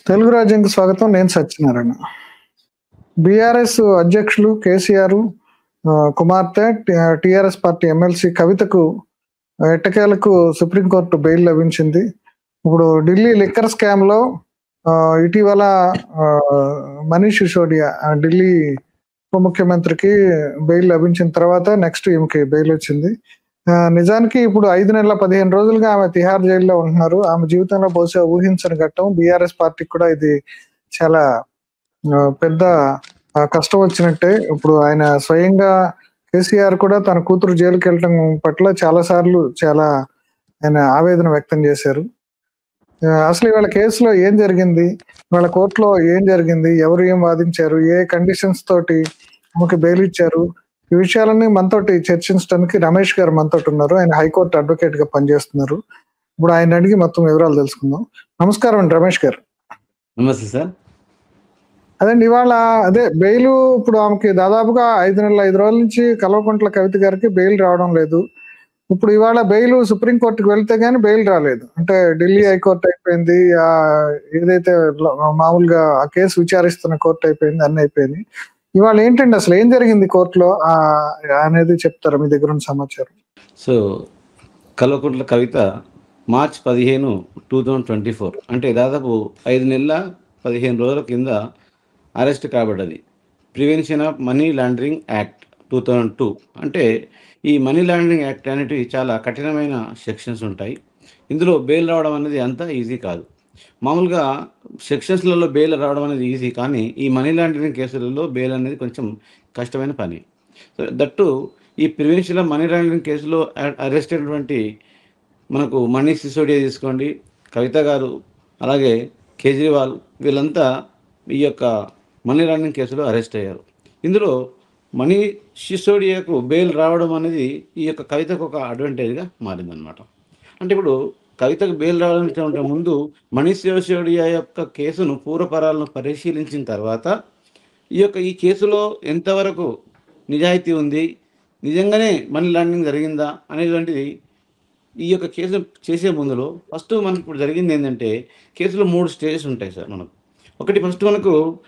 తెలుగు రాజ్యంకి స్వాగతం నేను సత్యనారాయణ బీఆర్ఎస్ అధ్యక్షులు కేసీఆర్ ఆ, కుమార్తె టిఆర్ఎస్ పార్టీ ఎమ్మెల్సీ కవితకు ఎట్టకేలకు సుప్రీంకోర్టు బెయిల్ లభించింది ఇప్పుడు ఢిల్లీ లిక్కర్ స్కామ్ లో ఆ, ఇటీవల ఆ, మనీష్ సిసోడియా ఆ, ఢిల్లీ ఉప ముఖ్యమంత్రికి బెయిల్ లభించిన తర్వాత నెక్స్ట్ ఈమెకి బెయిల్ వచ్చింది ఆ, నిజానికి ఇప్పుడు ఐదు నెలల పదిహేను రోజులుగా ఆమె తిహార్ జైల్లో ఉంటున్నారు ఆమె జీవితంలో బహుశా ఊహించని ఘట్టం బీఆర్ఎస్ పార్టీకి కూడా ఇది చాలా ఆ, పెద్ద ఆ, కష్టం వచ్చినట్టే ఇప్పుడు ఆయన స్వయంగా కేసీఆర్ కూడా తన కూతురు జైలుకి వెళ్ళటం పట్ల చాలా సార్లు చాలా ఆయన ఆవేదన వ్యక్తం చేశారు ఆ, అసలు ఇవాళ కేసులో ఏం జరిగింది వాళ్ళ కోర్టులో ఏం జరిగింది ఎవరు ఏం వాదించారు ఏ కండిషన్స్ తోటి ఆమెకి బెయిల్ ఇచ్చారు ఈ విషయాలన్నీ మనతోటి చర్చించడానికి రమేష్ గారు మనతోటి ఉన్నారు ఆయన హైకోర్టు అడ్వకేట్ గా పనిచేస్తున్నారు ఇప్పుడు ఆయన అడిగి మొత్తం వివరాలు తెలుసుకుందాం నమస్కారం అండి రమేష్ గారు నమస్తే సార్ అదండి ఇవాళ అదే బెయిల్ ఇప్పుడు ఆమెకి దాదాపుగా ఐదు నెలల ఐదు రోజుల నుంచి కల్వకుంట్ల కవిత గారికి బెయిల్ రావడం లేదు ఇప్పుడు ఇవాళ బెయిల్ సుప్రీం కోర్టుకి వెళ్తే గానీ బెయిల్ రాలేదు అంటే ఢిల్లీ హైకోర్టు అయిపోయింది ఆ ఏదైతే ల- మామూలుగా ఆ కేసు విచారిస్తున్న కోర్టు అయిపోయింది అన్ని అయిపోయింది ఇవాళ ఏంటండి అసలు ఏం జరిగింది కోర్టులో ఆ అనేది చెప్తారా మీ దగ్గర ఉన్న సమాచారం సో కల్వకుంట్ల కవిత మార్చ్ పదిహేను టూ థౌజండ్ ట్వంటీ ఫోర్ అంటే దాదాపు ఐదు నెలల పదిహేను రోజుల కింద అరెస్ట్ కాబడ్డది prevention of money laundering act two thousand two అంటే ఈ మనీ లాండరింగ్ యాక్ట్ అనేటివి చాలా కఠినమైన సెక్షన్స్ ఉంటాయి ఇందులో బెయిల్ రావడం అనేది అంత ఈజీ కాదు మామూలుగా సెక్షన్స్లలో బెయిల్ రావడం అనేది ఈజీ కానీ ఈ మనీ లాండరింగ్ కేసులలో బెయిల్ అనేది కొంచెం కష్టమైన పని సో దట్టు ఈ ప్రివెన్షన్ ఆఫ్ మనీ లాండరింగ్ కేసులో అరెస్ట్ అయినటువంటి మనకు మనీష్ సిసోడియా తీసుకోండి కవిత గారు అలాగే కేజ్రీవాల్ వీళ్ళంతా ఈ యొక్క మనీ లాండరింగ్ కేసులో అరెస్ట్ అయ్యారు ఇందులో మనీ సిసోడియాకు బెయిల్ రావడం అనేది ఈ యొక్క కవితకు ఒక అడ్వాంటేజ్గా మారిందనమాట అంటే ఇప్పుడు కవితకు బెయిల్ రావడానికి ముందు మనీష్ సిసోడియా యొక్క కేసును పూర్వపరాలను పరిశీలించిన తర్వాత ఈ యొక్క ఈ కేసులో ఎంతవరకు నిజాయితీ ఉంది నిజంగానే మనీ లాండరింగ్ జరిగిందా అనేటువంటిది ఈ యొక్క కేసు చేసే ముందులో ఫస్ట్ మనకి ఇప్పుడు జరిగింది ఏంటంటే కేసులో మూడు స్టేజెస్ ఉంటాయి సార్ మనకు ఒకటి ఫస్ట్ మనకు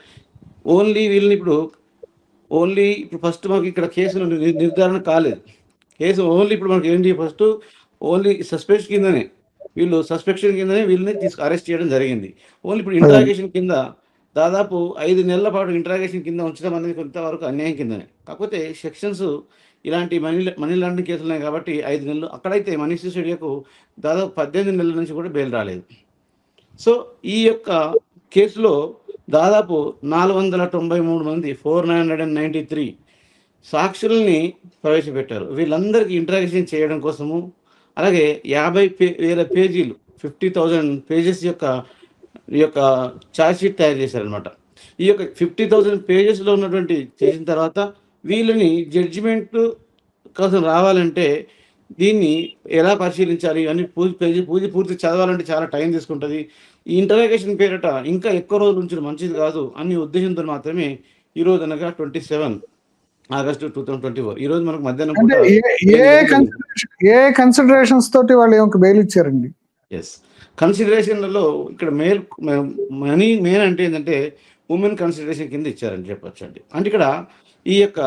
ఓన్లీ వీళ్ళని ఇప్పుడు ఓన్లీ ఇప్పుడు ఫస్ట్ మనకి ఇక్కడ కేసు ని- నిర్ధారణ కాలేదు కేసు ఓన్లీ ఇప్పుడు మనకి ఏంటి ఫస్ట్ ఓన్లీ సస్పెక్ట్ కిందనే వీళ్ళు సస్పెక్షన్ కిందనే వీళ్ళని తీసుకు అరెస్ట్ చేయడం జరిగింది ఓన్లీ ఇప్పుడు ఇంట్రాగేషన్ కింద దాదాపు ఐదు నెలల పాటు ఇంట్రాగేషన్ కింద ఉంచడం అనేది కొంతవరకు అన్యాయం కిందనే కాకపోతే సెక్షన్స్ ఇలాంటి మనీ మనీ లాండరింగ్ కేసులు ఉన్నాయి కాబట్టి ఐదు నెలలు అక్కడైతే మనీష్ సిసోడియాకు దాదాపు పద్దెనిమిది నెలల నుంచి కూడా బెయిల్ రాలేదు సో ఈ యొక్క కేసులో దాదాపు నాలుగు వందల తొంభై మూడు మంది four nine hundred and ninety three సాక్షుల్ని ప్రవేశపెట్టారు వీళ్ళందరికీ ఇంట్రాగేషన్ చేయడం కోసము అలాగే యాభై పే వేల పేజీలు ఫిఫ్టీ థౌజండ్ పేజెస్ యొక్క ఈ యొక్క ఛార్జ్ షీట్ తయారు చేశారనమాట ఈ యొక్క ఫిఫ్టీ థౌజండ్ పేజెస్లో ఉన్నటువంటి చేసిన తర్వాత వీళ్ళని జడ్జిమెంట్ కోసం రావాలంటే దీన్ని ఎలా పరిశీలించాలి అని పూజ పేజీ పూజ పూర్తి చదవాలంటే చాలా టైం తీసుకుంటుంది ఈ ఇంటరాగేషన్ పేరిట ఇంకా ఎక్కువ రోజులు ఉంచడం మంచిది కాదు అనే ఉద్దేశంతో మాత్రమే ఈ రోజు అనగా twenty seven August two thousand twenty four ఈ రోజు మనకు మధ్యాహ్నం అంటే ఏ- ఏ కన్సిడరేషన్ ఏ కన్సిడరేషన్స్ తోటి వాళ్ళు ఏమొక బెయిల్ ఇచ్చారండి ఎస్ కన్సిడరేషన్లలో ఇక్కడ మేల్ మనీ మెయిన్ అంటే ఏంటంటే ఉమెన్ కన్సిడరేషన్ కింద ఇచ్చారని చెప్పొచ్చు అండి అంటే ఇక్కడ ఈ యొక్క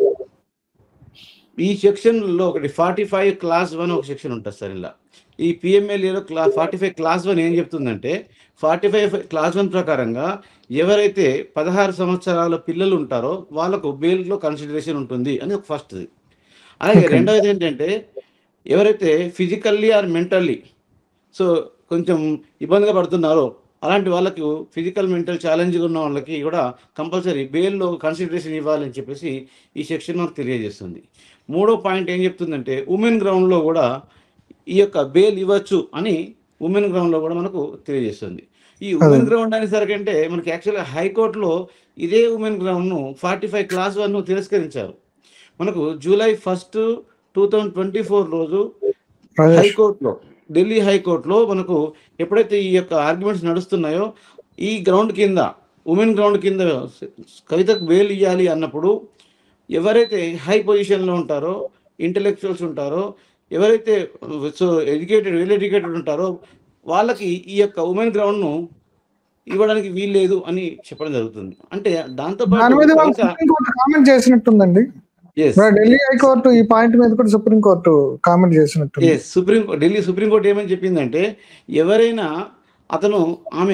ఈ సెక్షన్లో ఒకటి ఫార్టీ ఫైవ్ క్లాస్ వన్ ఒక సెక్షన్ ఉంటుంది సార్ ఇలా ఈ పిఎంఎల్ఏలో క్లా ఫార్టీ ఫైవ్ క్లాస్ వన్ ఏం చెప్తుందంటే ఫార్టీ ఫైవ్ క్లాస్ వన్ ప్రకారంగా ఎవరైతే పదహారు సంవత్సరాల పిల్లలు ఉంటారో వాళ్ళకు బెయిల్లో కన్సిడరేషన్ ఉంటుంది అని ఒక ఫస్ట్ అలాగే Okay. రెండవది ఏంటంటే ఎవరైతే ఫిజికల్లీ ఆర్ మెంటల్లీ సో కొంచెం ఇబ్బందిగా పడుతున్నారో అలాంటి వాళ్ళకు ఫిజికల్ మెంటల్ ఛాలెంజ్గా ఉన్న వాళ్ళకి కూడా కంపల్సరీ బెయిల్లో కన్సిడరేషన్ ఇవ్వాలని చెప్పేసి ఈ సెక్షన్ మనకు తెలియజేస్తుంది మూడో పాయింట్ ఏం చెప్తుందంటే ఉమెన్ గ్రౌండ్లో కూడా ఈ యొక్క బెయిల్ ఇవ్వచ్చు అని ఉమెన్ గ్రౌండ్లో కూడా మనకు తెలియజేస్తుంది ఈ ఉమెన్ అదే. గ్రౌండ్ అనేసరికి అంటే మనకి యాక్చువల్గా హైకోర్టులో ఇదే ఉమెన్ గ్రౌండ్ను ఫార్టీ ఫైవ్ క్లాస్ వన్ తిరస్కరించారు మనకు July first two thousand twenty four రోజు రాజేష్ హైకోర్టులో ఢిల్లీ హైకోర్టులో మనకు ఎప్పుడైతే ఈ యొక్క ఆర్గ్యుమెంట్స్ నడుస్తున్నాయో ఈ గ్రౌండ్ కింద ఉమెన్ గ్రౌండ్ కింద కవితకు బెయిల్ ఇవ్వాలి అన్నప్పుడు ఎవరైతే హై పొజిషన్లో ఉంటారో ఇంటలెక్చువల్స్ ఉంటారో ఎవరైతే సో ఎడ్యుకేటెడ్ వెల్ ఎడ్యుకేటెడ్ ఉంటారో వాళ్ళకి ఈ యొక్క ఉమెన్ గ్రౌండ్ను ఇవ్వడానికి వీల్లేదు అని చెప్పడం జరుగుతుంది అంటే దాంతో దాని మీద వాళ్ళు పాటు సుప్రీంకోర్టు కామెంట్ చేసినట్టుందండి Yes. మరి ఢిల్లీ హైకోర్టు ఈ పాయింట్ మీద కూడా సుప్రీంకోర్టు కామెంట్ చేసినట్టుంది ఎస్ సుప్రీం ఢిల్లీ సుప్రీంకోర్టు ఏమని చెప్పిందంటే ఎవరైనా అతను ఆమె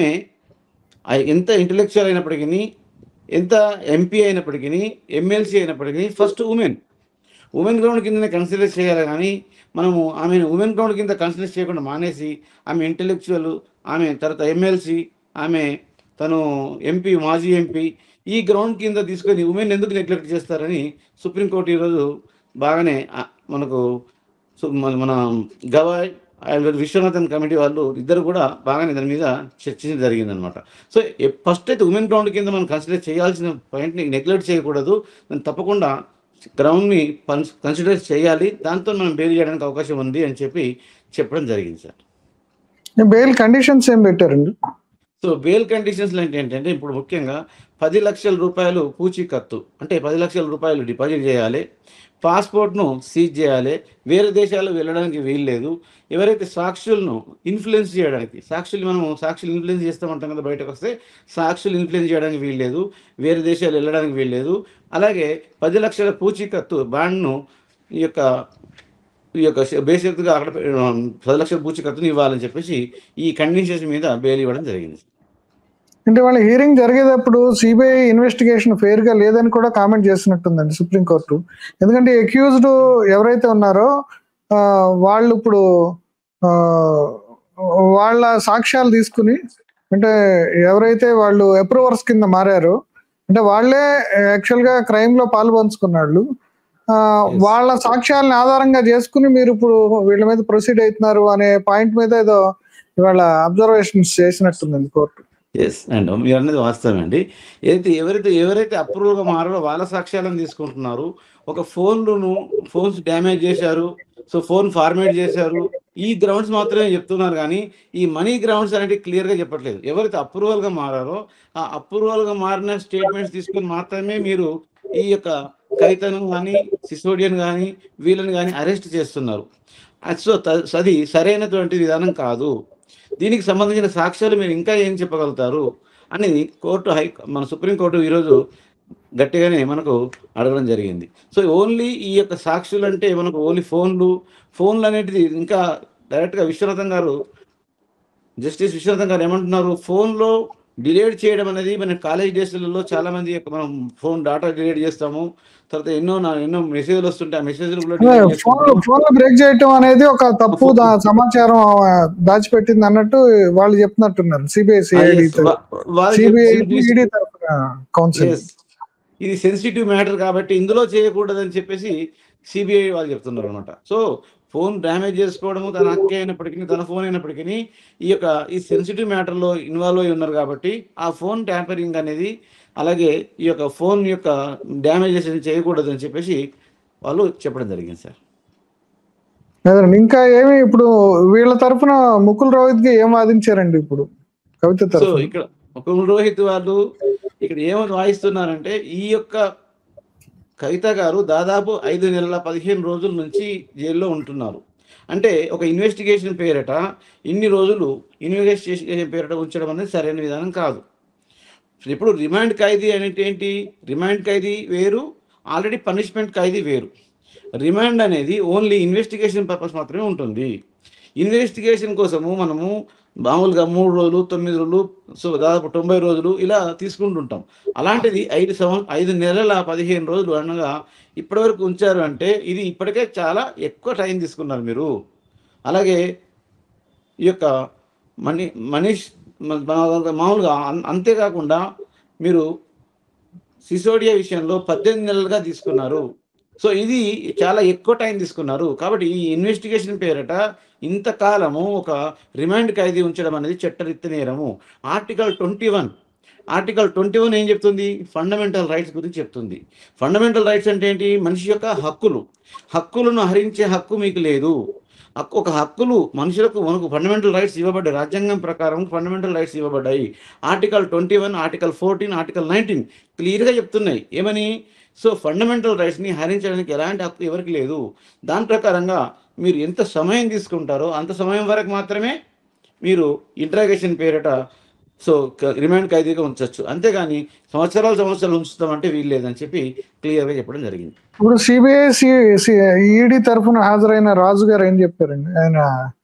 ఆ ఎంత ఇంటలెక్చువల్ అయినప్పటికీ ఎంత ఎంపీ అయినప్పటికీ ఎమ్మెల్సీ అయినప్పటికీ ఫస్ట్ ఉమెన్ ఉమెన్ గ్రౌండ్ కిందనే కన్సిడర్ చేయాలి కానీ మనము ఆమె ఉమెన్ గ్రౌండ్ కింద కన్సిడర్ చేయకుండా మానేసి ఆమె ఇంటలెక్చువల్ ఆమె తర్వాత ఎమ్మెల్సీ ఆమె తను ఎంపీ మాజీ ఎంపీ ఈ గ్రౌండ్ కింద తీసుకొని ఉమెన్ ఎందుకు నెగ్లెక్ట్ చేస్తారని సుప్రీంకోర్టు ఈరోజు బాగానే ఆ, మనకు సో మన మన గవాయ్ అండ్ విశ్వనాథన్ కమిటీ వాళ్ళు ఇద్దరు కూడా బాగానే దాని మీద చర్చించడం జరిగిందనమాట సో ఫస్ట్ అయితే ఉమెన్ గ్రౌండ్ కింద మనం కన్సిడర్ చేయాల్సిన పాయింట్ని నెగ్లెక్ట్ చేయకూడదు దాన్ని తప్పకుండా గ్రౌండ్ని కన్సిడర్ చేయాలి దాంతో మనం బెయిల్ చేయడానికి అవకాశం ఉంది అని చెప్పి చెప్పడం జరిగింది సార్ బెయిల్ కండిషన్స్ ఏం పెట్టారండి సో బెయిల్ కండిషన్స్ ఏంటంటే ఇప్పుడు ముఖ్యంగా పది లక్షల రూపాయలు పూచీకత్తు అంటే పది లక్షల రూపాయలు డిపాజిట్ చేయాలి పాస్పోర్ట్ను సీజ్ చేయాలి వేరే దేశాలు వెళ్ళడానికి వీల్లేదు ఎవరైతే సాక్షులను ఇన్ఫ్లుయెన్స్ చేయడానికి సాక్షులు మనము సాక్షులు ఇన్ఫ్లుయెన్స్ చేస్తామంటాం కదా బయటకు వస్తే సాక్షులు ఇన్ఫ్లుయెన్స్ చేయడానికి వీల్లేదు వేరే దేశాలు వెళ్ళడానికి వీల్లేదు అలాగే పది లక్షల పూచీకత్తు బాండ్ను ఈ యొక్క ఈ యొక్క బేసిక్గా అక్కడ ఆ, పది లక్షల పూచీకత్తుని ఇవ్వాలని చెప్పేసి ఈ కండిషన్స్ మీద బెయిల్ ఇవ్వడం జరిగింది అంటే వాళ్ళ హియరింగ్ జరిగేటప్పుడు సిబిఐ ఇన్వెస్టిగేషన్ ఫెయిర్ గా లేదని కూడా కామెంట్ చేసినట్టుందండి సుప్రీంకోర్టు ఎందుకంటే అక్యూజ్డ్ ఎవరైతే ఉన్నారో ఆ, వాళ్ళు ఇప్పుడు ఆ, వాళ్ళ సాక్ష్యాలు తీసుకుని అంటే ఎవరైతే వాళ్ళు అప్రూవర్స్ కింద మారారో అంటే వాళ్ళే యాక్చువల్ గా క్రైమ్ లో పాల్పంచుకున్నాళ్ళు ఆ, Yes. వాళ్ళ సాక్ష్యాలను ఆధారంగా చేసుకుని మీరు ఇప్పుడు వీళ్ళ మీద ప్రొసీడ్ అవుతున్నారు అనే పాయింట్ మీద ఏదో ఇవాళ అబ్జర్వేషన్స్ చేసినట్టుందండి కోర్టు ఎస్ అండ్ మీరు అన్నది వాస్తవం అండి ఏదైతే ఎవరైతే ఎవరైతే అప్రూవ్గా మారారో వాళ్ళ సాక్ష్యాలను తీసుకుంటున్నారు ఒక ఫోన్లను ఫోన్స్ డ్యామేజ్ చేశారు సో ఫోన్ ఫార్మేట్ చేశారు ఈ గ్రౌండ్స్ మాత్రమే చెప్తున్నారు కానీ ఈ మనీ గ్రౌండ్స్ అనేవి క్లియర్గా చెప్పట్లేదు ఎవరైతే అప్రూవల్గా మారారో ఆ అప్రూవల్గా మారిన స్టేట్మెంట్స్ తీసుకొని మాత్రమే మీరు ఈ యొక్క కవితను కానీ సిసోడియన్ కానీ వీళ్ళని కానీ అరెస్ట్ చేస్తున్నారు అది సో త- అది సరైనటువంటి విధానం కాదు దీనికి సంబంధించిన సాక్ష్యాలు మీరు ఇంకా ఏం చెప్పగలుగుతారు అని కోర్టు హై మన సుప్రీంకోర్టు ఈరోజు గట్టిగానే మనకు అడగడం జరిగింది సో ఓన్లీ ఈ యొక్క సాక్షులు అంటే మనకు ఓన్లీ ఫోన్లు ఫోన్లు అనేటిది ఇంకా డైరెక్ట్గా విశ్వనాథం గారు జస్టిస్ విశ్వనాథం గారు ఏమంటున్నారు ఫోన్లో డిలీట్ చేయడం అనేది మన కాలేజ్ డేస్లలో చాలా మంది యొక్క మనం ఫోన్ డాటా డిలీట్ చేస్తాము తర్వాత ఎన్నో నా ఎన్నో మెసేజ్లు వస్తుంటాయి ఆ మెసేజ్లు కూడా delete ఫోన్ చేస్తాము. ఫోన్ బ్రేక్ చేయటం అనేది ఒక తప్పు దా- సమాచారం ఆ, దాచిపెట్టింది అన్నట్టు వాళ్ళు చెప్తున్నట్టున్నారు సిబిఐ ఆ, సిఐడి yes, వా- వాళ్ళు సిబిఐ చెప్పి- ఈడీ తరఫున కౌన్సిల్ Yes. ఇది సెన్సిటివ్ మ్యాటర్ కాబట్టి ఇందులో చేయకూడదని చెప్పేసి సిబిఐ వాళ్ళు చెప్తున్నారు అనమాట సో ఫోన్ డ్యామేజ్ చేసుకోవడము తన హక్కే అయినప్పటికీ తన ఫోన్ అయినప్పటికీ ఈ యొక్క ఈ సెన్సిటివ్ మ్యాటర్లో ఇన్వాల్వ్ అయి ఉన్నారు కాబట్టి ఆ ఫోన్ ట్యాంపరింగ్ అనేది అలాగే ఈ యొక్క ఫోన్ యొక్క డ్యామేజెస్ చేయకూడదు అని చెప్పేసి వాళ్ళు చెప్పడం జరిగింది సార్ లేదండి ఇంకా ఏమి ఇప్పుడు వీళ్ళ తరఫున ముకుల్ రోహిత్ కి ఏం వాదించారండి ఇప్పుడు కవిత సో తరఫున ఇక్కడ ఒక రోహిత్ వాళ్ళు ఇక్కడ ఏమని వాయిస్తున్నారంటే ఈ యొక్క కవిత గారు దాదాపు ఐదు నెలల పదిహేను రోజుల నుంచి జైల్లో ఉంటున్నారు అంటే ఒక ఇన్వెస్టిగేషన్ పేరట ఇన్ని రోజులు ఇన్వెస్టిగేషన్ పేరట ఉంచడం అనేది సరైన విధానం కాదు ఇప్పుడు రిమాండ్ ఖైదీ అనేది ఏంటి రిమాండ్ ఖైదీ వేరు ఆల్రెడీ పనిష్మెంట్ ఖైదీ వేరు రిమాండ్ అనేది ఓన్లీ ఇన్వెస్టిగేషన్ పర్పస్ మాత్రమే ఉంటుంది ఇన్వెస్టిగేషన్ కోసము మనము మామూలుగా మూడు రోజులు తొమ్మిది రోజులు సో దాదాపు తొంభై రోజులు ఇలా తీసుకుంటుంటాం అలాంటిది ఐదు సంవ ఐదు నెలల పదిహేను రోజులు అనగా ఇప్పటివరకు ఉంచారు అంటే ఇది ఇప్పటికే చాలా ఎక్కువ టైం తీసుకున్నారు మీరు అలాగే ఈ యొక్క మనీ మనీష్ మ- మా- మామూలుగా అన్- అంతేకాకుండా మీరు సిసోడియా విషయంలో పద్దెనిమిది నెలలుగా తీసుకున్నారు సో ఇది చాలా ఎక్కువ టైం తీసుకున్నారు కాబట్టి ఈ ఇన్వెస్టిగేషన్ పేరట ఇంతకాలము ఒక రిమాండ్ ఖైదీ ఉంచడం అనేది చట్టరీత్య నేరము article twenty one article twenty one ఏం చెప్తుంది ఫండమెంటల్ రైట్స్ గురించి చెప్తుంది ఫండమెంటల్ రైట్స్ అంటే ఏంటి మనిషి యొక్క హక్కులు హక్కులను హరించే హక్కు మీకు లేదు హక్కు ఒక హక్కులు మనుషులకు మనకు ఫండమెంటల్ రైట్స్ ఇవ్వబడ్డాయి రాజ్యాంగం ప్రకారం ఫండమెంటల్ రైట్స్ ఇవ్వబడ్డాయి article twenty one article fourteen article nineteen క్లియర్గా చెప్తున్నాయి ఏమని సో ఫండమెంటల్ రైట్స్ని హరించడానికి ఎలాంటి హక్కు ఎవరికి లేదు దాని ప్రకారంగా మీరు ఎంత సమయం తీసుకుంటారో అంత సమయం వరకు మాత్రమే మీరు ఇంట్రాగేషన్ పేరిట సో క- రిమాండ్ ఖైదీగా ఉంచవచ్చు అంతేగాని సంవత్సరాలు సంవత్సరాలు ఉంచుతామంటే వీలు లేదని చెప్పి క్లియర్గా చెప్పడం జరిగింది ఇప్పుడు సిబిఐ ఈడీ తరఫున హాజరైన రాజు గారు ఏం చెప్పారండి ఆయన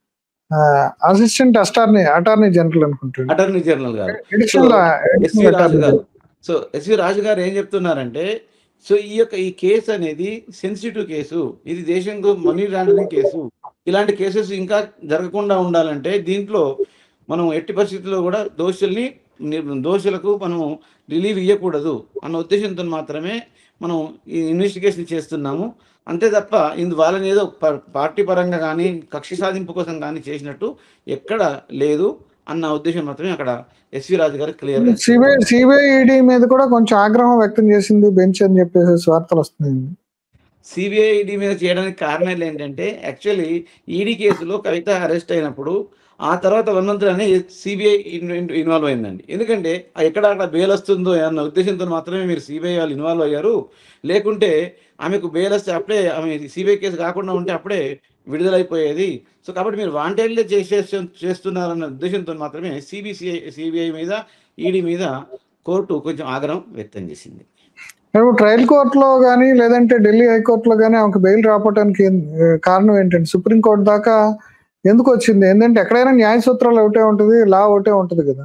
అసిస్టెంట్ అటార్నీ అటార్నీ జనరల్ అనుకుంటాడు అటార్నీ జనరల్ గారు ఎడిషనల్ ఎస్వి రాజు గారు సో ఎస్వి రాజు గారు ఏం చెప్తున్నారంటే సో ఈ యొక్క ఈ కేసు అనేది సెన్సిటివ్ కేసు ఇది దేశంకు మనీ లాండరింగ్ కేసు ఇలాంటి కేసెస్ ఇంకా జరగకుండా ఉండాలంటే దీంట్లో మనం ఎట్టి పరిస్థితుల్లో కూడా దోషుల్ని ని- దోషులకు మనం రిలీవ్ ఇవ్వకూడదు అన్న ఉద్దేశంతో మాత్రమే మనం ఈ ఇన్వెస్టిగేషన్ చేస్తున్నాము అంతే తప్ప ఇందు వాళ్ళని ఏదో ప- పార్టీ పరంగా కానీ కక్ష సాధింపు కోసం కానీ చేసినట్టు ఎక్కడ లేదు అన్న ఉద్దేశం మాత్రమే అక్కడ ఎస్వి రాజు గారు క్లియర్గా సిబిఐ సిబిఐ ఈడీ మీద కూడా కొంచెం ఆగ్రహం వ్యక్తం చేసింది బెంచ్ అని చెప్పేసి వార్తలు వస్తున్నాయండి సిబిఐ ఈడీ మీద చేయడానికి కారణాలు ఏంటంటే యాక్చువల్లీ ఈడీ కేసులో కవిత అరెస్ట్ అయినప్పుడు ఆ తర్వాత వన్ మంత్ అనే సిబిఐ ఇన్వాల్వ్ అయిందండి ఎందుకంటే ఆ ఎక్కడ అక్కడ బెయిల్ వస్తుందో అన్న ఉద్దేశంతో మాత్రమే మీరు సిబిఐ వాళ్ళు ఇన్వాల్వ్ అయ్యారు లేకుంటే ఆమెకు బెయిల్ వస్తే అప్పుడే ఆమె సిబిఐ కేసు కాకుండా ఉంటే అప్పుడే విడుదలైపోయేది సో కాబట్టి మీరు వాంటెడ్లీ చేసే చేస్తున్నారన్న ఉద్దేశంతో మాత్రమే సిబిసిఐ సిబిఐ మీద ఈడీ మీద కోర్టు కొంచెం ఆగ్రహం వ్యక్తం చేసింది ఇప్పుడు ట్రయల్ కోర్టులో కానీ లేదంటే ఢిల్లీ హైకోర్టులో కానీ ఆమెకు బెయిల్ రావడానికి ఏం- కారణం ఏంటంటే సుప్రీంకోర్టు దాకా ఎందుకు వచ్చింది ఏంటంటే ఎక్కడైనా న్యాయ సూత్రాలు ఒకటే ఉంటుంది లా ఒకటే ఉంటుంది కదా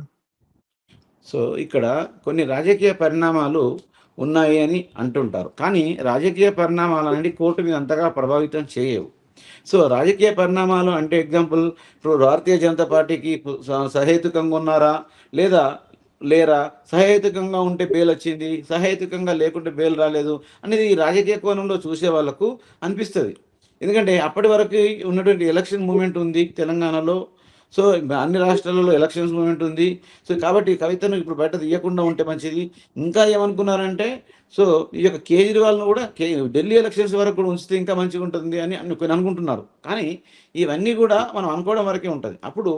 సో ఇక్కడ కొన్ని రాజకీయ పరిణామాలు ఉన్నాయి అని అంటుంటారు కానీ రాజకీయ పరిణామాలు అనేది కోర్టు మీద అంతగా ప్రభావితం చేయవు సో రాజకీయ పరిణామాలు అంటే ఎగ్జాంపుల్ ఇప్పుడు భారతీయ జనతా పార్టీకి స- సహేతుకంగా ఉన్నారా లేదా లేరా సహేతుకంగా ఉంటే బెయిల్ వచ్చింది సహేతుకంగా లేకుంటే బెయిల్ రాలేదు అనేది ఈ రాజకీయ కోణంలో చూసే వాళ్ళకు అనిపిస్తుంది ఎందుకంటే అప్పటి వరకు ఉన్నటువంటి ఎలక్షన్ మూమెంట్ ఉంది తెలంగాణలో సో అన్ని రాష్ట్రాలలో ఎలక్షన్స్ మూమెంట్ ఉంది సో కాబట్టి ఈ కవితను ఇప్పుడు బయట తీయకుండా ఉంటే మంచిది ఇంకా ఏమనుకున్నారంటే సో ఈ యొక్క కేజ్రీవాల్ను కూడా కే ఢిల్లీ ఎలక్షన్స్ వరకు కూడా ఉంచితే ఇంకా మంచిగా ఉంటుంది అని అను- అనుకుంటున్నారు కానీ ఇవన్నీ కూడా మనం అనుకోవడం వరకే ఉంటుంది అప్పుడు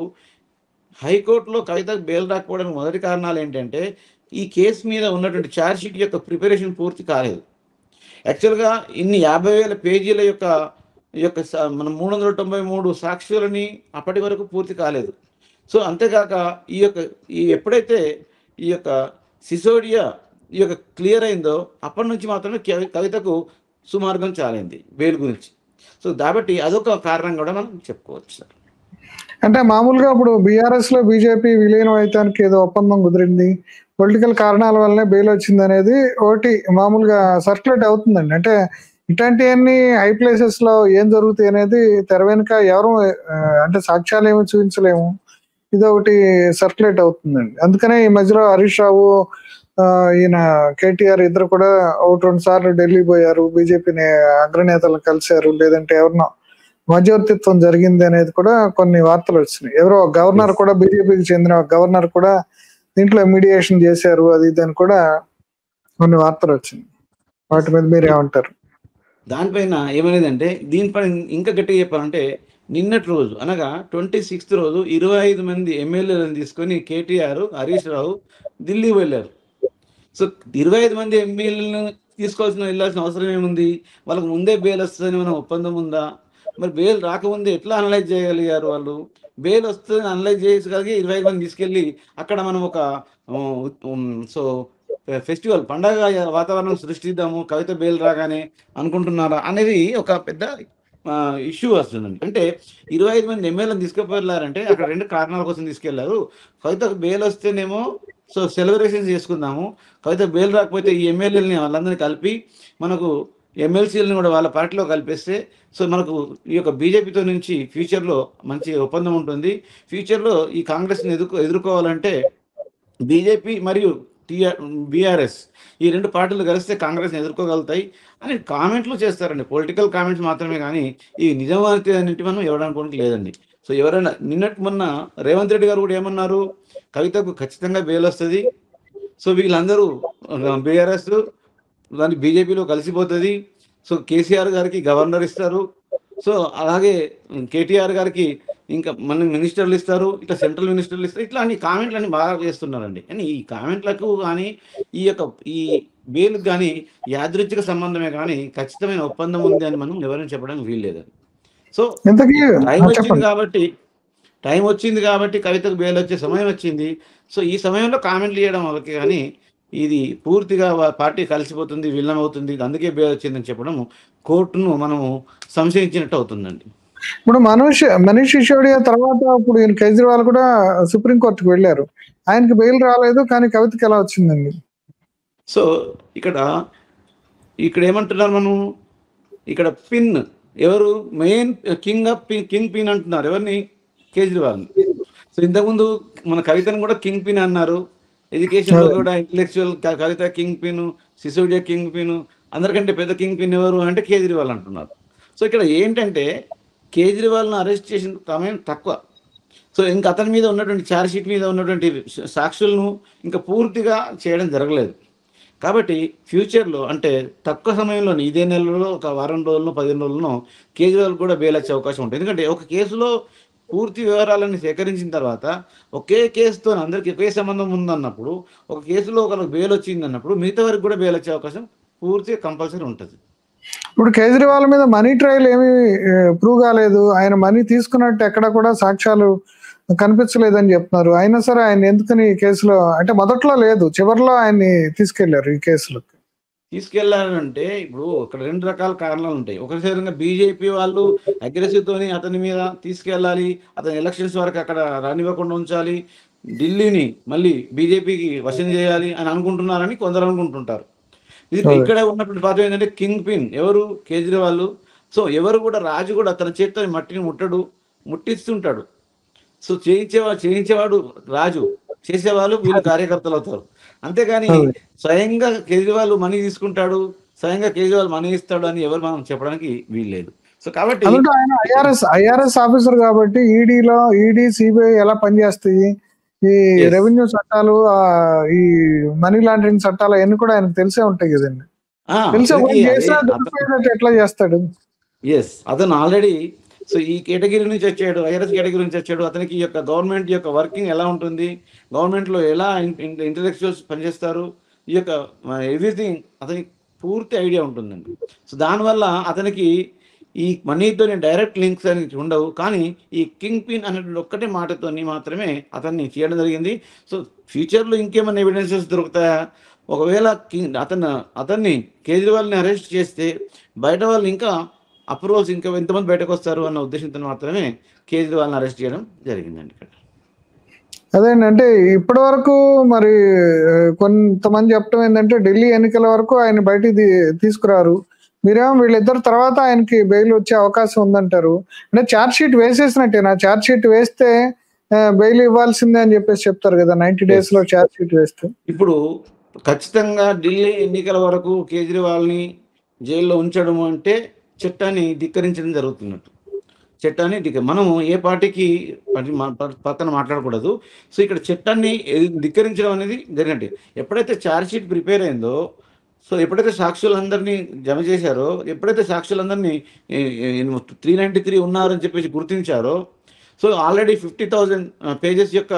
హైకోర్టులో కవితకు బెయిల్ రాకపోవడానికి మొదటి కారణాలు ఏంటంటే ఈ కేసు మీద ఉన్నటువంటి ఛార్జ్షీట్ యొక్క ప్రిపరేషన్ పూర్తి కాలేదు యాక్చువల్గా ఇన్ని యాభై వేల పేజీల యొక్క ఈ యొక్క స- మన మూడు వందల తొంభై మూడు సాక్షులని అప్పటి వరకు పూర్తి కాలేదు సో అంతేకాక ఈ యొక్క ఈ ఎప్పుడైతే ఈ యొక్క సిసోడియా ఈ యొక్క క్లియర్ అయిందో అప్పటి నుంచి మాత్రమే కవి- కవితకు సుమార్గం చాలింది బెయిల్ గురించి సో కాబట్టి అదొక కారణం కూడా మనం చెప్పుకోవచ్చు సార్ అంటే మామూలుగా ఇప్పుడు బీఆర్ఎస్ లో బీజేపీ విలీనం అయితానికి ఏదో ఒప్పందం కుదిరింది పొలిటికల్ కారణాల వల్లనే బెయిల్ వచ్చింది అనేది ఒకటి మామూలుగా సర్క్యులేట్ అవుతుందండి అంటే ఇట్లాంటివన్నీ హై ప్లేసెస్ లో ఏం జరుగుతాయి అనేది తెర వెనుక ఎవరు ఆ, అంటే సాక్ష్యాలు ఏమి చూపించలేము ఇది ఒకటి సర్క్యులేట్ అవుతుందండి అందుకనే ఈ మధ్యలో హరీష్ రావు ఆ, ఈయన కేటీఆర్ ఇద్దరు కూడా ఒకటి రెండు సార్లు ఢిల్లీ పోయారు బీజేపీని అగ్రనేతలు కలిశారు లేదంటే ఎవరినో మధ్యవర్తిత్వం జరిగింది అనేది కూడా కొన్ని వార్తలు వచ్చినాయి ఎవరో గవర్నర్ కూడా బీజేపీకి చెందిన ఒక గవర్నర్ కూడా దీంట్లో మీడియేషన్ చేశారు అది ఇది అని కూడా కొన్ని వార్తలు వచ్చినాయి వాటి మీద మీరు ఏమంటారు దానిపైన ఏమనేదంటే దీనిపైన ఇంకా గట్టిగా చెప్పాలంటే నిన్నటి రోజు అనగా ట్వంటీ సిక్స్త్ రోజు ఇరవై ఐదు మంది ఎమ్మెల్యేలను తీసుకొని కేటీఆర్ హరీష్ రావు ఢిల్లీ వెళ్ళారు సో ఇరవై ఐదు మంది ఎమ్మెల్యేలను తీసుకోవాల్సిన వెళ్ళాల్సిన అవసరం ఏముంది వాళ్ళకు ముందే బెయిల్ వస్తుందని మనం ఒప్పందం ఉందా మరి బెయిల్ రాకముందే ఎట్లా అనలైజ్ చేయగలిగారు వాళ్ళు బెయిల్ వస్తుంది అనలైజ్ చేయగలిగి ఇరవై ఐదు మంది తీసుకెళ్ళి అక్కడ మనం ఒక ఉమ్, సో ఫెస్టివల్ పండగ వాతావరణం సృష్టిద్దాము కవిత బెయిల్ రాగానే అనుకుంటున్నారా అనేది ఒక పెద్ద ఇష్యూ వస్తుందండి అంటే ఇరవై ఐదు మంది ఎమ్మెల్యేలను తీసుకుపోయారంటే అక్కడ రెండు కారణాల కోసం తీసుకెళ్లారు కవితకు బెయిల్ వస్తేనేమో సో సెలబ్రేషన్స్ చేసుకుందాము కవిత బెయిల్ రాకపోతే ఈ ఎమ్మెల్యేలని వాళ్ళందరినీ కలిపి మనకు ఎమ్మెల్సీలను కూడా వాళ్ళ పార్టీలో కలిపేస్తే సో మనకు ఈ యొక్క బీజేపీతో నుంచి ఫ్యూచర్లో మంచి ఒప్పందం ఉంటుంది ఫ్యూచర్లో ఈ కాంగ్రెస్ని ఎదుర్కో ఎదుర్కోవాలంటే బీజేపీ మరియు టీఆర్ బీఆర్ఎస్ ఈ రెండు పార్టీలు కలిస్తే కాంగ్రెస్ని ఎదుర్కోగలుగుతాయి అని కామెంట్లు చేస్తారండి పొలిటికల్ కామెంట్స్ మాత్రమే కానీ ఈ నిజామాయితీ అన్నింటి మనం ఎవరనుకోవడానికి లేదండి సో ఎవరైనా నిన్నటి మొన్న రేవంత్ రెడ్డి గారు కూడా ఏమన్నారు కవితకు ఖచ్చితంగా బెయిల్ వస్తుంది సో వీళ్ళందరూ బీఆర్ఎస్ దాని బీజేపీలో కలిసిపోతుంది సో కేసీఆర్ గారికి గవర్నర్ ఇస్తారు సో అలాగే కేటీఆర్ గారికి ఇంకా మన మినిస్టర్లు ఇస్తారు ఇట్లా సెంట్రల్ మినిస్టర్లు ఇస్తారు ఇట్లా అన్ని కామెంట్లు అన్ని బాగా చేస్తున్నారండి కానీ ఈ కామెంట్లకు కానీ ఈ యొక్క ఈ బెయిల్కి కానీ యాదృచ్ఛిక సంబంధమే కానీ ఖచ్చితమైన ఒప్పందం ఉంది అని మనం ఎవరైనా చెప్పడానికి వీల్లేదు సో ఇంతకీ టైం ఆ, వచ్చింది చెప్పండి కాబట్టి టైం వచ్చింది కాబట్టి కవితకు బెయిల్ వచ్చే సమయం వచ్చింది సో ఈ సమయంలో కామెంట్లు చేయడం వాళ్ళకి కానీ ఇది పూర్తిగా వా- పార్టీ కలిసిపోతుంది విలీనమవుతుంది అందుకే బెయిల్ వచ్చిందని చెప్పడం కోర్టును మనము సంశయించినట్టు అవుతుందండి ఇప్పుడు మనీష్ మనీష్ సిసోడియా తర్వాత ఇప్పుడు ఈయన కేజ్రీవాల్ కూడా సుప్రీంకోర్టుకు వెళ్ళారు ఆయనకి బెయిల్ రాలేదు కానీ కవితకి ఎలా వచ్చిందండి సో ఇక్కడ ఇక్కడ ఏమంటున్నారు మనం ఇక్కడ పిన్ ఎవరు main king of pin king pin అంటున్నారు ఎవరిని కేజ్రీవాల్ని సో ఇంతకుముందు మన కవితను కూడా కింగ్ పిన్ అన్నారు ఎడ్యుకేషన్లో కూడా intellectual Kavitha king pin Sisodia king pin అందరికంటే పెద్ద కింగ్ పిన్ ఎవరు అంటే కేజ్రీవాల్ అంటున్నారు సో ఇక్కడ ఏంటంటే కేజ్రీవాల్ను అరెస్ట్ చేసిన సమయం తక్కువ సో ఇంకా అతని మీద ఉన్నటువంటి ఛార్జ్ షీట్ మీద ఉన్నటువంటి సాక్షులను ఇంకా పూర్తిగా చేయడం జరగలేదు కాబట్టి ఫ్యూచర్లో అంటే తక్కువ సమయంలో ఇదే నెలలో ఒక వారం రోజుల్లో పదిహేను రోజుల్లో కేజ్రీవాల్ కూడా బెయిల్ వచ్చే అవకాశం ఉంటుంది ఎందుకంటే ఒక కేసులో పూర్తి వివరాలన్నీ సేకరించిన తర్వాత ఒకే కేసుతో అందరికీ ఒకే సంబంధం ఉందన్నప్పుడు ఒక కేసులో ఒకరికి బెయిల్ వచ్చింది అన్నప్పుడు మిగతా వారికి కూడా బెయిల్ వచ్చే అవకాశం పూర్తిగా కంపల్సరీ ఉంటుంది ఇప్పుడు కేజ్రీవాల్ మీద మనీ ట్రయల్ ఏమీ ప్రూవ్ కాలేదు ఆయన మనీ తీసుకున్నట్టు ఎక్కడ కూడా సాక్ష్యాలు కనిపించలేదని చెప్తున్నారు అయినా సరే ఆయన ఎందుకని ఈ కేసులో అంటే మొదట్లో లేదు చివరిలో ఆయన్ని తీసుకెళ్లారు ఈ కేసులో తీసుకెళ్లాలంటే ఇప్పుడు ఇక్కడ రెండు రకాల కారణాలు ఉంటాయి ఒకసారి బీజేపీ వాళ్ళు అగ్రెసివ్ తోని అతని మీద తీసుకెళ్ళాలి అతని ఎలక్షన్స్ వరకు అక్కడ రానివ్వకుండా ఉంచాలి ఢిల్లీని మళ్ళీ బీజేపీకి వశం చేయాలి అని అనుకుంటున్నారని కొందరు అనుకుంటుంటారు ఇది అవును. ఇక్కడ ఉన్నటువంటి పాత్ర ఏంటంటే కింగ్ పిన్ ఎవరు కేజ్రీవాల్ సో ఎవరు కూడా రాజు కూడా తన చేతితో మట్టిని ముట్టడు ముట్టిస్తుంటాడు సో చేయించేవాడు చేయించేవాడు రాజు చేసేవాళ్ళు వీళ్ళు కార్యకర్తలు అవుతారు అంతేగాని అవును. స్వయంగా కేజ్రీవాల్ మనీ తీసుకుంటాడు స్వయంగా కేజ్రీవాల్ మనీ ఇస్తాడు అని ఎవరు మనం చెప్పడానికి వీల్లేదు సో కాబట్టి అందులో ఆయన ఐఆర్ఎస్ ఐఆర్ఎస్ ఆఫీసర్ కాబట్టి ఈడీలో ఈడీ సిబిఐ ఎలా పనిచేస్తాయి ఈ Yes. రెవెన్యూ చట్టాలు ఆ, ఈ మనీ లాండరింగ్ చట్టాలు అవన్నీ కూడా ఆయనకు తెలిసే ఉంటాయి కదండి ఆ, తెలిసి అతనికి ఒకటి చేసినా అదే- అతను- దొరికిపోయినట్టు ఎట్లా చేస్తాడు ఎస్ అతను ఆల్రెడీ సో ఈ కేటగిరీ నుంచి వచ్చాడు ఐఆర్ఎస్ కేటగిరీ నుంచి వచ్చాడు అతనికి ఈ యొక్క గవర్నమెంట్ యొక్క వర్కింగ్ ఎలా ఉంటుంది గవర్నమెంట్లో ఎలా ఇంటలెక్చువల్స్ పనిచేస్తారు ఈ యొక్క ఎవ్రీథింగ్ అతనికి పూర్తి ఐడియా ఉంటుందండి సో దానివల్ల అతనికి ఈ మనీతో డైరెక్ట్ లింక్స్ అని ఉండవు కానీ ఈ కింగ్ పిన్ అనేటువంటి ఒక్కటే మాటతోని మాత్రమే అతన్ని చేయడం జరిగింది సో ఫ్యూచర్లో ఇంకేమైనా ఎవిడెన్సెస్ దొరుకుతాయా ఒకవేళ కింగ్ అతను అతన్ని కేజ్రీవాల్ని అరెస్ట్ చేస్తే బయట వాళ్ళు ఇంకా అప్రూవల్స్ ఇంకా ఎంతమంది బయటకు వస్తారు అన్న ఉద్దేశంతో మాత్రమే కేజ్రీవాల్ని అరెస్ట్ చేయడం జరిగిందండి ఇక్కడ అదేంటంటే ఇప్పటి వరకు మరి ఆ, కొంతమంది చెప్పడం ఏంటంటే ఢిల్లీ ఎన్నికల వరకు ఆయన బయటికి తీ- తీసుకురారు మీరేమో వీళ్ళిద్దరు తర్వాత ఆయనకి బెయిల్ వచ్చే అవకాశం ఉందంటారు అంటే ఛార్జ్ షీట్ వేసేసినట్టేనా ఛార్జ్ షీట్ వేస్తే బెయిల్ ఇవ్వాల్సిందే అని చెప్పేసి చెప్తారు కదా నైన్టీ డేస్ లో ఛార్జ్ షీట్ వేస్తే ఇప్పుడు ఖచ్చితంగా ఢిల్లీ ఎన్నికల వరకు కేజ్రీవాల్ని జైల్లో ఉంచడం అంటే చట్టాన్ని ధిక్కరించడం జరుగుతున్నట్టు చట్టాన్ని ధిక్క మనము ఏ పార్టీకి పని మా- ప- పక్కన మాట్లాడకూడదు సో ఇక్కడ చట్టాన్ని ఎ- ధిక్కరించడం అనేది జరిగినట్టు ఎప్పుడైతే ఛార్జ్ షీట్ ప్రిపేర్ అయిందో సో ఎప్పుడైతే సాక్షులందరినీ జమ చేశారో ఎప్పుడైతే సాక్షులందరినీ త్రీ నైంటీ త్రీ ఉన్నారని చెప్పేసి గుర్తించారో so already fifty thousand pages యొక్క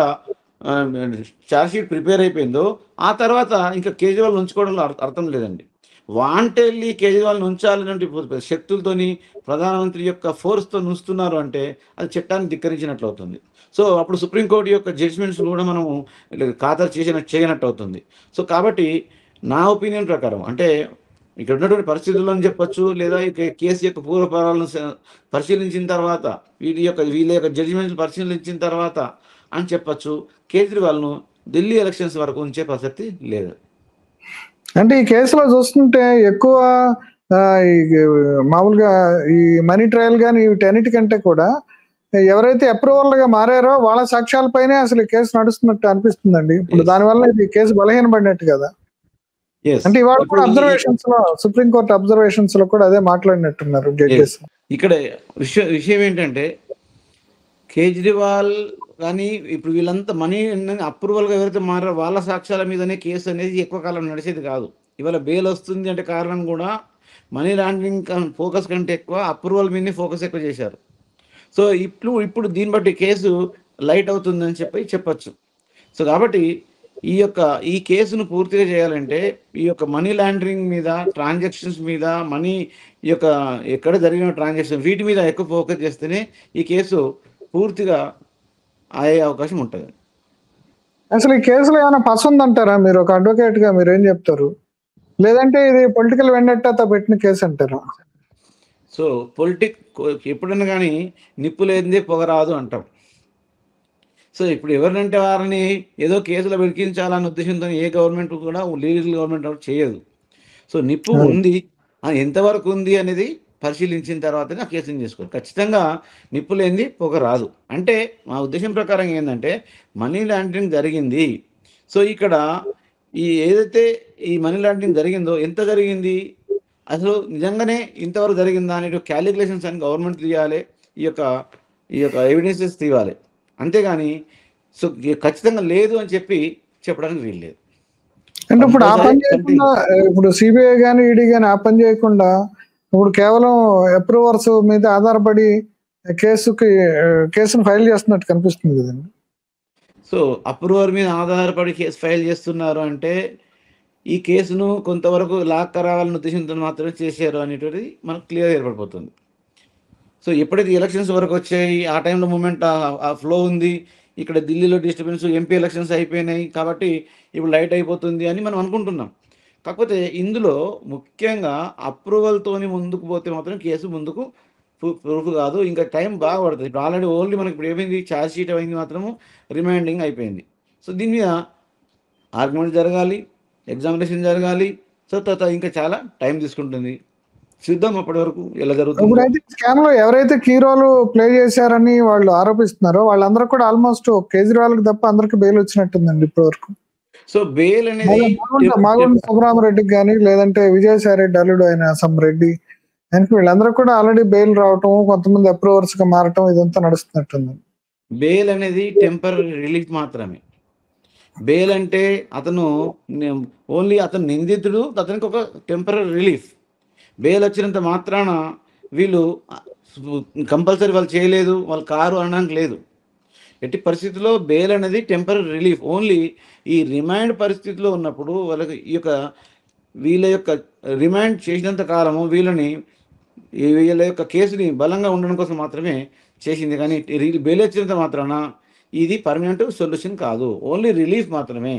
ఛార్జ్ షీట్ ప్రిపేర్ అయిపోయిందో ఆ తర్వాత ఇంకా కేజ్రీవాల్ ఉంచుకోవడంలో అర్థ- అర్థం లేదండి వాంటెళ్ళి కేజ్రీవాల్ని ఉంచాలనే శక్తులతోని ప్రధానమంత్రి యొక్క ఫోర్స్తో ఉంచుతున్నారు అంటే అది చట్టాన్ని ధిక్కరించినట్లు అవుతుంది సో అప్పుడు సుప్రీంకోర్టు యొక్క జడ్జిమెంట్స్ కూడా మనము ఇట్లా ఖాతరు చేసిన చేయనట్టు అవుతుంది సో కాబట్టి నా ఒపీనియన్ ప్రకారం అంటే ఇక్కడ ఉన్నటువంటి పరిస్థితుల్లో చెప్పొచ్చు లేదా ఈ కే- కేసు యొక్క పూర్వపరాలను స- పరిశీలించిన తర్వాత వీటి యొక్క వీళ్ళ యొక్క జడ్జిమెంట్ పరిశీలించిన తర్వాత అని చెప్పొచ్చు కేజ్రీవాల్ను ఢిల్లీ ఎలక్షన్స్ వరకు ఉంచే ప్రసక్తి లేదు అంటే ఈ కేసులో చూస్తుంటే ఎక్కువ ఆ, ఈ మామూలుగా ఈ మనీ ట్రయల్ కానీ వీటన్నిటికంటే కూడా ఎవరైతే అప్రూవల్ గా మారారో వాళ్ళ సాక్ష్యాలపైనే అసలు ఈ కేసు నడుస్తున్నట్టు అనిపిస్తుందండి ఇప్పుడు Yes. దానివల్ల ఇది కేసు బలహీనపడినట్టు కదా Yes. అంటే ఇవాళ ఇప్పుడు కూడా ఈ- అబ్జర్వేషన్స్ లో సుప్రీంకోర్టు అబ్జర్వేషన్స్ లో కూడా అదే మాట్లాడినట్టున్నారు జడ్జెస్ ఇక్కడ విషయం విషయం ఏంటంటే కేజ్రీవాల్ కానీ ఇప్పుడు వీళ్ళంతా మనీ అప్రూవల్గా ఎవరైతే మారారో వాళ్ళ సాక్ష్యాల మీదనే కేసు అనేది ఎక్కువ కాలం నడిచేది కాదు ఇవాళ బెయిల్ వస్తుంది అంటే కారణం కూడా మనీ లాండరింగ్ ఫోకస్ కంటే ఎక్కువ అప్రూవల్ మీదనే ఫోకస్ ఎక్కువ చేశారు సో ఇప్పుడు ఇప్పుడు దీన్ని బట్టి కేసు లైట్ అవుతుందని చెప్పి చెప్పొచ్చు సో కాబట్టి ఈ యొక్క ఈ కేసును పూర్తిగా చేయాలంటే ఈ యొక్క మనీ లాండరింగ్ మీద ట్రాన్సాక్షన్స్ మీద మనీ ఈ యొక్క ఎక్కడ జరిగిన ట్రాన్సాక్షన్ వీటి మీద ఎక్కువ ఫోకస్ చేస్తేనే ఈ కేసు పూర్తిగా అయ్యే అవకాశం ఉంటుంది అసలు ఈ కేసులో ఏమైనా పస ఉందంటారా మీరు ఒక అడ్వకేట్ గా మీరు ఏం చెప్తారు లేదంటే ఇది పొలిటికల్ వెండట్టాతో పెట్టిన కేసు అంటారా సో పొలిటిక్ ఎప్పుడైనా కానీ నిప్పు లేనిదే పొగరాదు అంటాం సో ఇప్పుడు ఎవరినంటే వారిని ఏదో కేసులో వెలికించాలనే ఉద్దేశంతో ఏ గవర్నమెంట్ కూడా లీగల్ గవర్నమెంట్ కూడా చేయదు సో నిప్పు అవును. ఉంది అది ఎంతవరకు ఉంది అనేది పరిశీలించిన తర్వాతనే ఆ కేసుని చేసుకోవాలి ఖచ్చితంగా నిప్పు లేనిది పొగ రాదు అంటే మా ఉద్దేశం ప్రకారం ఏంటంటే మనీ లాండరింగ్ జరిగింది సో ఇక్కడ ఈ ఏదైతే ఈ మనీ లాండరింగ్ జరిగిందో ఎంత జరిగింది అసలు నిజంగానే ఇంతవరకు జరిగిందా అనే క్యాలిక్యులేషన్స్ అని గవర్నమెంట్ తీయాలి ఈ యొక్క ఈ యొక్క ఎవిడెన్సెస్ తీయాలి అంతేగాని సో ఇ- ఖచ్చితంగా లేదు అని చెప్పి చెప్పడానికి వీల్లేదు అంటే ఇప్పుడు ఆ పని Compulsory చేయకుండా ఇప్పుడు సిబిఐ గానీ ఈడీ గానీ ఆ పని చేయకుండా ఇప్పుడు కేవలం అప్రూవర్స్ మీద ఆధారపడి కేసుకి కేసును ఫైల్ చేస్తున్నట్టు కనిపిస్తుంది కదండి సో అప్రూవర్ మీద ఆధారపడి కేసు ఫైల్ చేస్తున్నారు అంటే ఈ కేసును కొంతవరకు లాక్ రావాలనే ఉద్దేశంతో మాత్రమే చేశారు అనేటువంటిది మనకు క్లియర్ ఏర్పడిపోతుంది సో ఎప్పుడైతే ఎలక్షన్స్ వరకు వచ్చాయి ఆ టైంలో మూమెంట్ ఆ ఫ్లో ఉంది ఇక్కడ ఢిల్లీలో డిస్టర్బెన్స్ ఎంపీ ఎలక్షన్స్ అయిపోయినాయి కాబట్టి ఇప్పుడు లైట్ అయిపోతుంది అని మనం అనుకుంటున్నాం కాకపోతే ఇందులో ముఖ్యంగా అప్రూవల్తోని ముందుకు పోతే మాత్రం కేసు ముందుకు ప్రూఫ్ కాదు ఇంకా టైం బాగా పడుతుంది ఇప్పుడు ఆల్రెడీ ఓన్లీ మనకి ఇప్పుడు ఏమైంది ఛార్జ్ షీట్ అయింది మాత్రము రిమైండింగ్ అయిపోయింది సో దీని మీద ఆర్గ్యుమెంట్ జరగాలి ఎగ్జామినేషన్ జరగాలి సో తర్వాత ఇంకా చాలా టైం తీసుకుంటుంది చూద్దాం అప్పటి వరకు ఎలా జరుగుతుంది ఇప్పుడైతే స్కామ్ లో ఎవరైతే కీ రోల్ ప్లే చేశారని వాళ్ళు ఆరోపిస్తున్నారో వాళ్ళందరూ కూడా ఆల్మోస్ట్ కేజ్రీవాల్ కి తప్ప అందరికి బెయిల్ వచ్చినట్టుందండి ఇప్పటి వరకు సో బెయిల్ అనేది మాగొండ సుబ్రహ్మరెడ్డికి కానీ లేదంటే విజయసాయి రెడ్డి అల్లుడు అయిన సమ్ రెడ్డి ఆయనకి వీళ్ళందరూ కూడా ఆల్రెడీ బెయిల్ రావటం కొంతమంది అప్రూవర్స్ గా మారటం ఇదంతా నడుస్తున్నట్టుంది బెయిల్ అనేది టెంపరీ రిలీఫ్ మాత్రమే బెయిల్ అంటే అతను ఓన్లీ అతను నిందితుడు అతనికి ఒక టెంపరీ రిలీఫ్ బెయిల్ వచ్చినంత మాత్రాన వీళ్ళు కంపల్సరీ వాళ్ళు చేయలేదు వాళ్ళు కారు అనడానికి లేదు ఎట్టి పరిస్థితుల్లో బెయిల్ అనేది టెంపరీ రిలీఫ్ ఓన్లీ ఈ రిమైండ్ పరిస్థితిలో ఉన్నప్పుడు వాళ్ళకి ఈ యొక్క వీళ్ళ యొక్క రిమైండ్ చేసినంత కాలము వీళ్ళని ఈ వీళ్ళ యొక్క కేసుని బలంగా ఉండడం కోసం మాత్రమే చేసింది కానీ రి- బెయిల్ వచ్చినంత మాత్రాన ఇది పర్మనెంట్ సొల్యూషన్ కాదు ఓన్లీ రిలీఫ్ మాత్రమే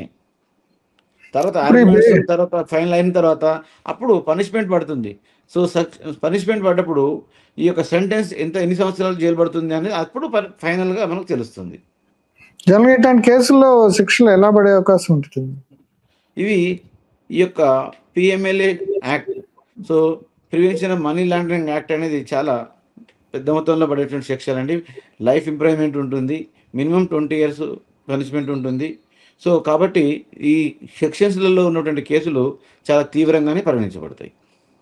తర్వాత ఇప్పుడు ఈ arguments బెయిల్- తర్వాత ఫైనల్ అయిన తర్వాత అప్పుడు పనిష్మెంట్ పడుతుంది సో పనిష్మెంట్ పడ్డప్పుడు ఈ యొక్క సెంటెన్స్ ఎంత ఎన్ని సంవత్సరాలు జైలు పడుతుంది అనేది అప్పుడు ఫైనల్ గా మనకు తెలుస్తుంది జనరల్ ఇట్లాంటి కేసుల్లో శిక్షలు ఎలా పడే అవకాశం ఉంటుంది ఇవి ఈ యొక్క PMLA act so prevention of money laundering act అనేది చాలా పెద్ద మొత్తంలో పడేటువంటి సెక్షన్ అండి లైఫ్ ఇంప్రూవ్మెంట్ ఉంటుంది మినిమం ట్వంటీ ఇయర్స్ పనిష్మెంట్ ఉంటుంది సో కాబట్టి ఈ సెక్షన్స్లలో ఉన్నటువంటి కేసులు చాలా తీవ్రంగానే పరిగణించబడతాయి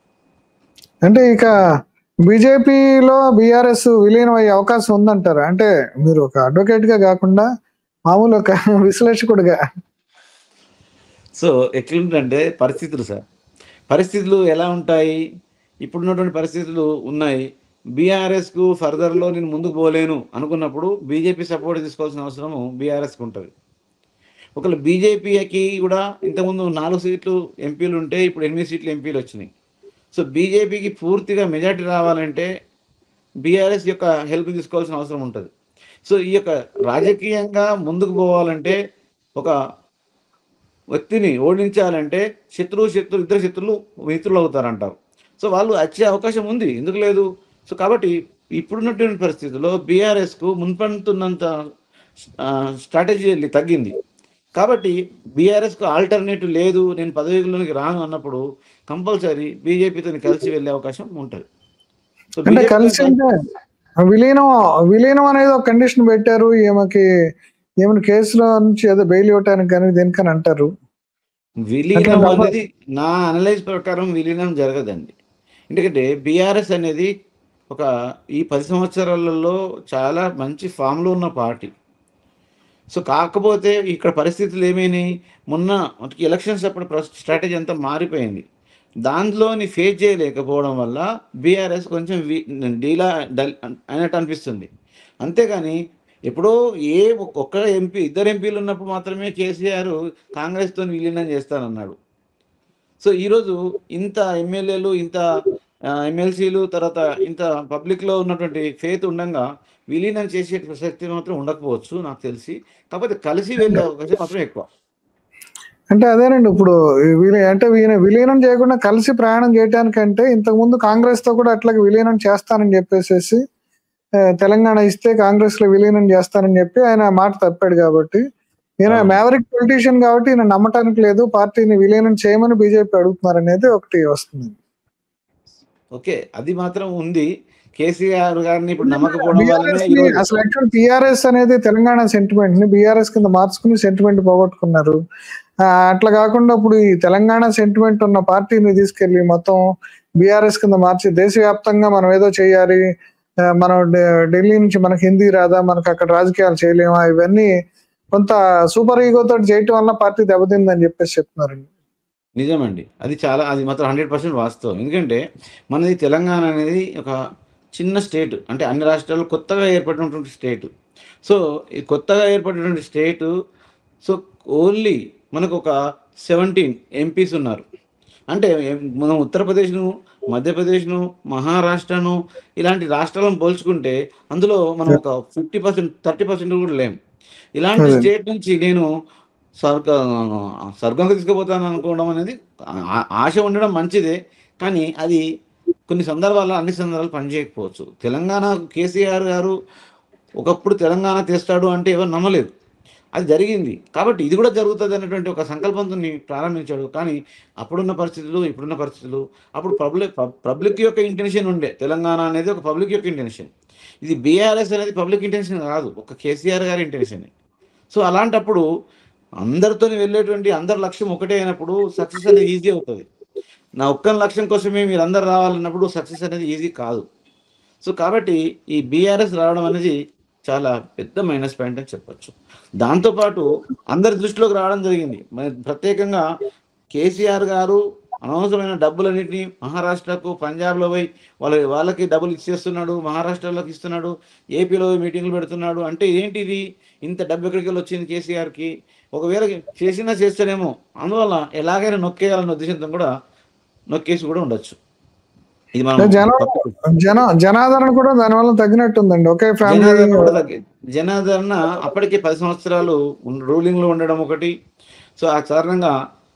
అంటే ఇక బీజేపీలో బీఆర్ఎస్ విలీనం అయ్యే అవకాశం ఉందంటారా అంటే మీరు ఒక అడ్వకేట్ గా కాకుండా మామూలు ఒక విశ్లేషకుడుగా సో ఎట్లుంటుందంటే పరిస్థితులు సార్ పరిస్థితులు ఎలా ఉంటాయి ఇప్పుడున్నటువంటి పరిస్థితులు ఉన్నాయి బీఆర్ఎస్కు ఫర్దర్లో నేను ముందుకు పోలేను అనుకున్నప్పుడు బీజేపీ సపోర్ట్ తీసుకోవాల్సిన అవసరము బీఆర్ఎస్కి ఉంటుంది ఒకవేళ బీజేపీకి కూడా ఇంతకుముందు నాలుగు సీట్లు ఎంపీలు ఉంటే ఇప్పుడు ఎనిమిది సీట్లు ఎంపీలు వచ్చినాయి సో బీజేపీకి పూర్తిగా మెజార్టీ రావాలంటే బీఆర్ఎస్ యొక్క హెల్ప్ తీసుకోవాల్సిన అవసరం ఉంటుంది సో ఈ యొక్క రాజకీయంగా ముందుకు పోవాలంటే ఒక వ్యక్తిని ఓడించాలంటే శత్రువు శత్రువు ఇద్దరు శత్రువులు మిత్రులు అవుతారంటారు సో వాళ్ళు వచ్చే అవకాశం ఉంది ఎందుకు లేదు సో కాబట్టి ఇప్పుడున్నటువంటి పరిస్థితుల్లో బీఆర్ఎస్కు మున్పంతున్నంత స్ట్రాటజీ తగ్గింది కాబట్టి బీఆర్ఎస్కు ఆల్టర్నేటివ్ లేదు నేను పదవిలోనికి రాను అన్నప్పుడు కంపల్సరీ బీజేపీతో కలిసి వెళ్ళే అవకాశం ఉంటుంది సో అంటే BJP కలిసి అంటే విలీనం విలీనం అనేది ఒక కండిషన్ పెట్టారు ఈమెకి ఈమెను కేసులో నుంచి ఏదో బెయిల్ ఇవ్వటానికి కానీ దేనికని అంటారు విలీనం అట్లా అనేది నా అనలైజ్ ప్రకారం విలీనం జరగదండి ఎందుకంటే బీఆర్ఎస్ అనేది ఒక ఈ పది సంవత్సరాలలో చాలా మంచి ఫామ్లో ఉన్న పార్టీ సో కాకపోతే ఇక్కడ పరిస్థితులు ఏమైనాయి మొన్న మనకి ఎలక్షన్స్ అప్పుడు స్ట్రాటజీ అంతా మారిపోయింది దాంట్లోని ఫేస్ చేయలేకపోవడం వల్ల బీఆర్ఎస్ కొంచెం వీ- డీలా డల్ అయినట్టు అనిపిస్తుంది అంతేగాని ఎప్పుడో ఏ ఒక్- ఒక్క ఎంపీ ఇద్దరు ఎంపీలు ఉన్నప్పుడు మాత్రమే కేసీఆర్ కాంగ్రెస్తో విలీనం చేస్తానన్నాడు సో ఈరోజు ఇంత ఎమ్మెల్యేలు ఇంత ఎమ్మెల్సీలు తర్వాత ఇంత పబ్లిక్లో ఉన్నటువంటి ఫేత్ ఉండగా విలీనం చేసే శక్తి మాత్రం ఉండకపోవచ్చు నాకు తెలిసి కాకపోతే కలిసి వెళ్ళే అవకాశం మాత్రం ఎక్కువ అంటే అదేనండి ఇప్పుడు ఈ విలీ- అంటే ఈయన విలీనం చేయకుండా కలిసి ప్రయాణం చేయడానికంటే ఇంతకు ముందు కాంగ్రెస్ తో కూడా అట్లాగే విలీనం చేస్తానని చెప్పేసేసి ఆ, తెలంగాణ ఇస్తే కాంగ్రెస్ లో విలీనం చేస్తానని చెప్పి ఆయన మాట తప్పాడు కాబట్టి ఈయన అవును. మ్యావరిక్ పొలిటీషియన్ కాబట్టి ఈయన నమ్మటానికి లేదు పార్టీని విలీనం చేయమని బీజేపీ అడుగుతున్నారు అనేది ఒకటి వస్తుంది ఓకే అది మాత్రం ఉంది కేసీఆర్ గారిని ఇప్పుడు నమ్మకపోవడం BRS వల్లనే ని ఈరోజు అసలు యాక్చువల్ టిఆర్ఎస్ అనేది తెలంగాణ సెంటిమెంట్ ని బీఆర్ఎస్ కింద మార్చుకుని సెంటిమెంట్ పోగొట్టుకున్నారు ఆ, అట్లా కాకుండా ఇప్పుడు ఈ తెలంగాణ సెంటిమెంట్ ఉన్న పార్టీని తీసుకెళ్లి మొత్తం బీఆర్ఎస్ కింద మార్చి దేశవ్యాప్తంగా మనం ఏదో చేయాలి ఆ, మనం ఢి- ఢిల్లీ నుంచి మనకి హిందీ రాదా మనకు అక్కడ రాజకీయాలు చేయలేమా ఇవన్నీ కొంత సూపర్ ఈగో తోటి చేయటం వల్ల పార్టీ దెబ్బతిందని చెప్పేసి చెప్తున్నారండి నిజమండి అది చాలా అది మాత్రం హండ్రెడ్ పర్సెంట్ వాస్తవం ఎందుకంటే మనది తెలంగాణ అనేది ఒక చిన్న స్టేట్ అంటే అన్ని రాష్ట్రాలు కొత్తగా ఏర్పడినటువంటి స్టేట్ సో ఈ కొత్తగా ఏర్పడినటువంటి స్టేట్ సో ఓన్లీ మనకు ఒక సెవెంటీన్ ఎంపీస్ ఉన్నారు అంటే ఎం- మనం ఉత్తరప్రదేశ్ను మధ్యప్రదేశ్ను మహారాష్ట్రను ఇలాంటి రాష్ట్రాలను పోల్చుకుంటే అందులో మనం ఒక ఫిఫ్టీ పర్సెంట్ థర్టీ పర్సెంట్ కూడా లేం ఇలాంటి అదే. స్టేట్ నుంచి నేను స్వర్గ స్వర్గంగా తీసుకుపోతాను అనుకోవడం అనేది ఆ- ఆశ ఉండడం మంచిదే కానీ అది కొన్ని సందర్భాల్లో అన్ని సందర్భాలు పనిచేయకపోవచ్చు తెలంగాణ కేసీఆర్ గారు ఒకప్పుడు తెలంగాణ తెస్తాడు అంటే ఎవరు నమ్మలేదు అది జరిగింది కాబట్టి ఇది కూడా జరుగుతుంది అనేటువంటి ఒక సంకల్పంతో ప్రారంభించాడు కానీ అప్పుడున్న పరిస్థితులు ఇప్పుడున్న పరిస్థితులు అప్పుడు పబ్లిక్ పబ్లిక్ యొక్క ఇంటెన్షన్ ఉండే తెలంగాణ అనేది ఒక పబ్లిక్ యొక్క ఇంటెన్షన్ ఇది బీఆర్ఎస్ అనేది పబ్లిక్ ఇంటెన్షన్ కాదు ఒక కేసీఆర్ గారి ఇంటెన్షన్ సో అలాంటప్పుడు అందరితో వెళ్ళేటువంటి అందరి లక్ష్యం ఒకటే అయినప్పుడు సక్సెస్ అనేది ఈజీ అవుతుంది నా ఒక్క లక్ష్యం కోసమే మీరు అందరు రావాలన్నప్పుడు సక్సెస్ అనేది ఈజీ కాదు సో కాబట్టి ఈ బీఆర్ఎస్ రావడం అనేది చాలా పెద్ద మైనస్ పాయింట్ అని చెప్పొచ్చు దాంతోపాటు అందరి దృష్టిలోకి రావడం జరిగింది మరి ప్రత్యేకంగా కేసీఆర్ గారు అనవసరమైన డబ్బులన్నింటినీ మహారాష్ట్రకు పంజాబ్లో పోయి వాళ్ళ వాళ్ళకి డబ్బులు ఇచ్చేస్తున్నాడు మహారాష్ట్రలోకి ఇస్తున్నాడు ఏపీలో పోయి మీటింగ్లు పెడుతున్నాడు అంటే ఏంటిది ఇంత డబ్బు ఎక్కడికి వెళ్ళి వచ్చింది కేసీఆర్కి ఒకవేళ చేసినా చేస్తాడేమో అందువల్ల ఎలాగైనా నొక్కేయాలన్న ఉద్దేశంతో కూడా నొక్కేసి కూడా ఉండొచ్చు ఇది మనం జనం జన జనాదరణ కూడా దానివల్ల తగ్గినట్టుందండి ఒకే ఫ్యామిలీ జనాదరణ కూడా తగ్గి- జనాదరణ అప్పటికే పది సంవత్సరాలు రూలింగ్ లో ఉండడం ఒకటి సో ఆ కారణంగా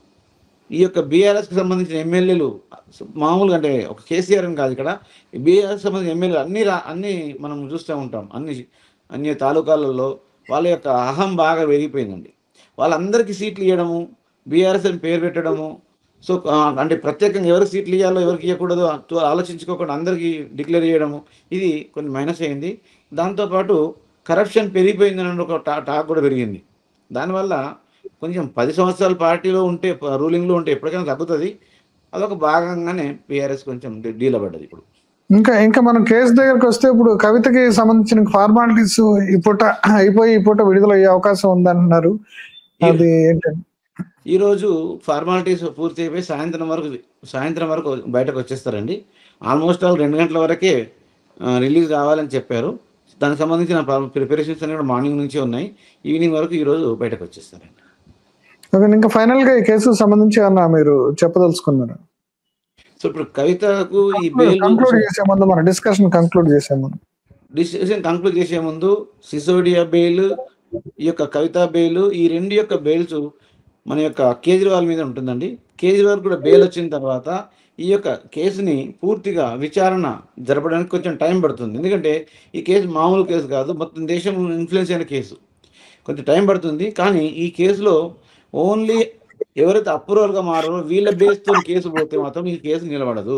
ఈ యొక్క బీఆర్ఎస్ కి సంబంధించిన ఎమ్మెల్యేలు మామూలుగా అంటే ఒక కేసీఆర్ అని కాదు ఇక్కడ బీఆర్ఎస్ సంబంధించిన ఎమ్మెల్యేలు అన్ని రా అన్ని మనం చూస్తూ ఉంటాం అన్ని అన్ని తాలూకాలలో వాళ్ళ యొక్క అహం బాగా పెరిగిపోయిందండి వాళ్ళందరికీ సీట్లు ఇవ్వడము బీఆర్ఎస్ అని పేరు పెట్టడము సో ఆ, అంటే ప్రత్యేకంగా ఎవరికి సీట్లు ఇవ్వాలో ఎవరికి ఇవ్వకూడదు అంటూ ఆలోచించుకోకుండా అందరికీ డిక్లేర్ చేయడము ఇది కొన్ని మైనస్ అయింది దాంతోపాటు కరప్షన్ పెరిగిపోయిందని ఒక టా టాక్ కూడా పెరిగింది దానివల్ల కొంచెం పది సంవత్సరాల పార్టీలో ఉంటే రూలింగ్లో ఉంటే ఎప్పటికైనా తగ్గుతుంది అదొక భాగంగానే బీఆర్ఎస్ కొంచెం డీల్ పడ్డది ఇప్పుడు ఇంకా ఇంకా మనం కేసు దగ్గరకు వస్తే ఇప్పుడు కవితకి సంబంధించిన ఫార్మాలిటీస్ ఈ పూట అయిపోయి ఈ పూట విడుదల అయ్యే అవకాశం ఉందంటున్నారు అది ఏంటండి ఈరోజు ఫార్మాలిటీస్ పూర్తి అయిపోయి సాయంత్రం వరకు సాయంత్రం వరకు బయటకు వచ్చేస్తారండి ఆల్మోస్ట్ ఆల్ రెండు గంటల వరకే రిలీజ్ కావాలని చెప్పారు దానికి సంబంధించిన ప్రిపరేషన్స్ అన్ని కూడా మార్నింగ్ నుంచే ఉన్నాయి ఈవినింగ్ వరకు ఈరోజు బయటకు వచ్చేస్తారండి ఓకే ఇంకా ఫైనల్ గా ఈ కేసుకు సంబంధించి ఏమన్నా మీరు చెప్పదలుచుకున్నారు సో ఇప్పుడు కవితకు ఈ బెయిల్ కంక్లూడ్ చేసే ముందు మన డిస్కషన్ కంక్లూడ్ చేసే ముందు డిసిషన్ కంక్లూడ్ చేసే ముందు సిసోడియా బెయిల్ ఈ యొక్క కవిత బెయిల్ ఈ రెండు యొక్క బెయిల్స్ మన యొక్క కేజ్రీవాల్ మీద ఉంటుందండి కేజ్రీవాల్ కూడా బెయిల్ వచ్చిన తర్వాత ఈ యొక్క కేసుని పూర్తిగా విచారణ జరపడానికి కొంచెం టైం పడుతుంది ఎందుకంటే ఈ కేసు మామూలు కేసు కాదు మొత్తం దేశం ఇన్ఫ్లుయెన్స్ అయిన కేసు కొంచెం టైం పడుతుంది కానీ ఈ కేసులో ఓన్లీ ఎవరైతే అప్రూవల్గా మారారో వీళ్ళ బేస్తో కేసు పోతే మాత్రం ఈ కేసు నిలబడదు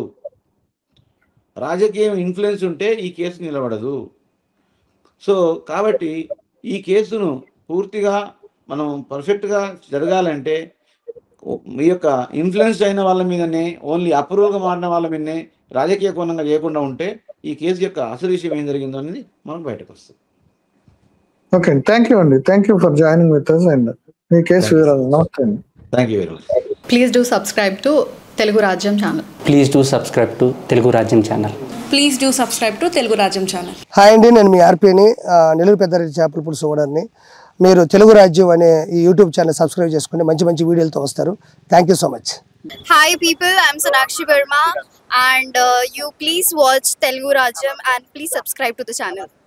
రాజకీయం ఇన్ఫ్లుయెన్స్ ఉంటే ఈ కేసు నిలబడదు సో కాబట్టి ఈ కేసును పూర్తిగా మనం పర్ఫెక్ట్గా జరగాలంటే ఈ యొక్క ఇన్ఫ్లుయెన్స్ అయిన వాళ్ళ మీదనే ఓన్లీ అప్రూవల్గా మారిన వాళ్ళ మీదనే రాజకీయ కోణంగా చేయకుండా ఉంటే ఈ కేసు యొక్క అసలు విషయం ఏం జరిగిందో అనేది మనకు బయటకు వస్తుంది ఓకే థ్యాంక్ యూ అండి thank you for joining with us and మీ కేసు వివరాలు నమస్తే అండి thank you very much please do subscribe to Telugu Rajyam channel please do subscribe to Telugu Rajyam channel please do subscribe to Telugu Rajyam channel hi అండి నేను మీ ఆర్పీని ఆ, నెల్లూరు పెద్దారెడ్డి చేపల పులుసు ఓనర్ని మీరు తెలుగు రాజ్యం అనే ఈ యూట్యూబ్ ఛానల్ సబ్స్క్రైబ్ చేసుకుని మంచి మంచి వీడియోలతో వస్తారు thank you so much Hi people, I'm Sonakshi Verma and uh, you please watch Telugu Rajam and please subscribe to the channel.